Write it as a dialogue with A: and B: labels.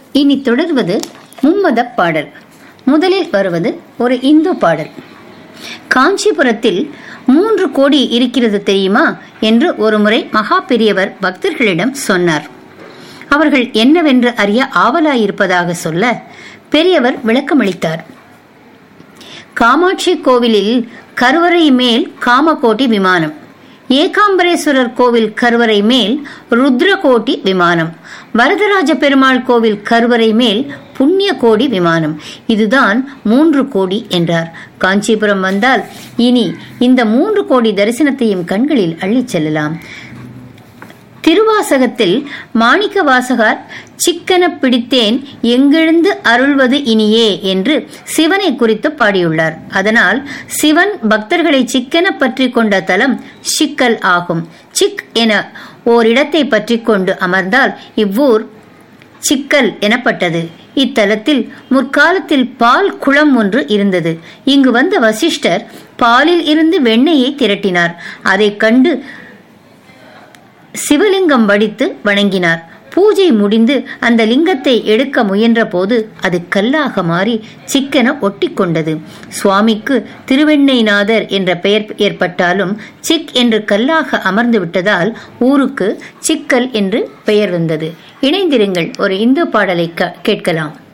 A: இனி தொடர்வது மும்மத பாடல் முதலில் வருவது ஒரு இந்து பாடல் காஞ்சிபுரத்தில் மூன்று கோடி இருக்கிறது தெரியுமா என்று ஒருமுறை மகா பெரியவர் பக்தர்களிடம் சொன்னார் அவர்கள் என்னவென்று அறிய ஆவலாயிருப்பதாக சொல்ல பெரியவர் விளக்கமளித்தார் காமாட்சி கோவிலில் கருவறை மேல் காமகோட்டி விமானம் ஏகாம்பரேஸ்வரர் கோவில் கருவறை மேல் ருத்ரகோட்டி விமானம் வரதராஜ பெருமாள் கோவில் கருவறை மேல் புண்ணிய கோடி விமானம் இதுதான் மூன்று கோடி என்றார் காஞ்சிபுரம் வந்தால் இனி இந்த மூன்று கோடி தரிசனத்தையும் கண்களில் அள்ளிச் செல்லலாம் திருவாசகத்தில் மாணிக்க வாசகர் சிக்கன பிடித்தேன் எங்கெழுந்து அருள்வது இனியே என்று சிவனை குறித்து பாடியுள்ளார் அதனால் சிவன் பக்தர்களை சிக்கன பற்றி கொண்ட தலம் சிக்கல் ஆகும் சிக் என ஓரிடத்தை பற்றி கொண்டு அமர்ந்தால் இவ்வூர் சிக்கல் எனப்பட்டது இத்தலத்தில் முற்காலத்தில் பால் குளம் ஒன்று இருந்தது இங்கு வந்த வசிஷ்டர் பாலில் இருந்து வெண்ணெயை திரட்டினார் அதைக் கண்டு சிவலிங்கம் வடித்து வணங்கினார் பூஜை முடிந்து அந்த லிங்கத்தை எடுக்க முயன்ற போது அது கல்லாக மாறி சிக்கென ஒட்டிக்கொண்டது சுவாமிக்கு திருவெண்ணைநாதர் என்ற பெயர் ஏற்பட்டாலும் சிக் என்று கல்லாக அமர்ந்து விட்டதால் ஊருக்கு சிக்கல் என்று பெயர் வந்தது இணைந்திருங்கள் ஒரு இந்து பாடலை கேட்கலாம்